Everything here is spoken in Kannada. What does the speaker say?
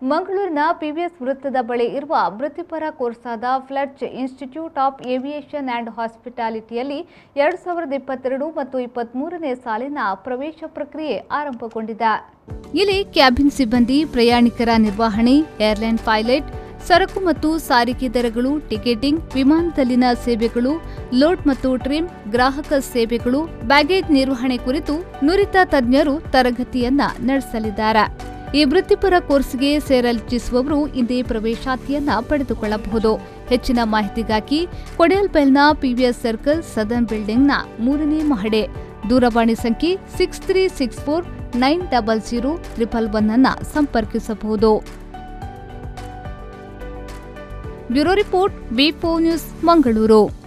ಮಂಗಳೂರಿನ ಪಿವಿಎಸ್ ವೃತ್ತದ ಬಳಿ ಇರುವ ವೃತ್ತಿಪರ ಕೋರ್ಸಾದ ಫ್ಲಡ್ಜ್ ಇನ್ಸ್ಟಿಟ್ಯೂಟ್ ಆಫ್ ಏವಿಯೇಷನ್ ಆ್ಯಂಡ್ ಹಾಸ್ಪಿಟಾಲಿಟಿಯಲ್ಲಿ ಎರಡು ಸಾವಿರದ ಇಪ್ಪತ್ತೆರಡು ಮತ್ತು ಇಪ್ಪತ್ತ್ಮೂರನೇ ಸಾಲಿನ ಪ್ರವೇಶ ಪ್ರಕ್ರಿಯೆ ಆರಂಭಗೊಂಡಿದೆ ಇಲ್ಲಿ ಕ್ಯಾಬಿನ್ ಸಿಬ್ಬಂದಿ ಪ್ರಯಾಣಿಕರ ನಿರ್ವಹಣೆ ಏರ್ಲೈನ್ ಪೈಲಟ್ ಸರಕು ಮತ್ತು ಸಾರಿಗೆ ದರಗಳು ಟಿಕೆಟಿಂಗ್ ವಿಮಾನದಲ್ಲಿನ ಸೇವೆಗಳು ಲೋಡ್ ಮತ್ತು ಟ್ರಿಮ್ ಗ್ರಾಹಕ ಸೇವೆಗಳು ಬ್ಯಾಗೇಜ್ ನಿರ್ವಹಣೆ ಕುರಿತು ನುರಿತ ತಜ್ಞರು ತರಗತಿಯನ್ನ ನಡೆಸಲಿದ್ದಾರೆ ಈ ವೃತ್ತಿಪರ ಕೋರ್ಸ್ಗೆ ಸೇರಲಿಚ್ಛಿಸುವವರು ಇಂದೇ ಪ್ರವೇಶಾತಿಯನ್ನ ಪಡೆದುಕೊಳ್ಳಬಹುದು ಹೆಚ್ಚಿನ ಮಾಹಿತಿಗಾಗಿ ಕೊಡೆಯಲ್ಬೆಲ್ನ ಪಿವಿಎಸ್ ಸರ್ಕಲ್ ಸದರ್ನ್ ಬಿಲ್ಡಿಂಗ್ನ ಮೂರನೇ ಮಹಡೆ ದೂರವಾಣಿ ಸಂಖ್ಯೆ six three six four nine double zero triple one ಅನ್ನ ಸಂಪರ್ಕಿಸಬಹುದು bureau report B news Mangaluru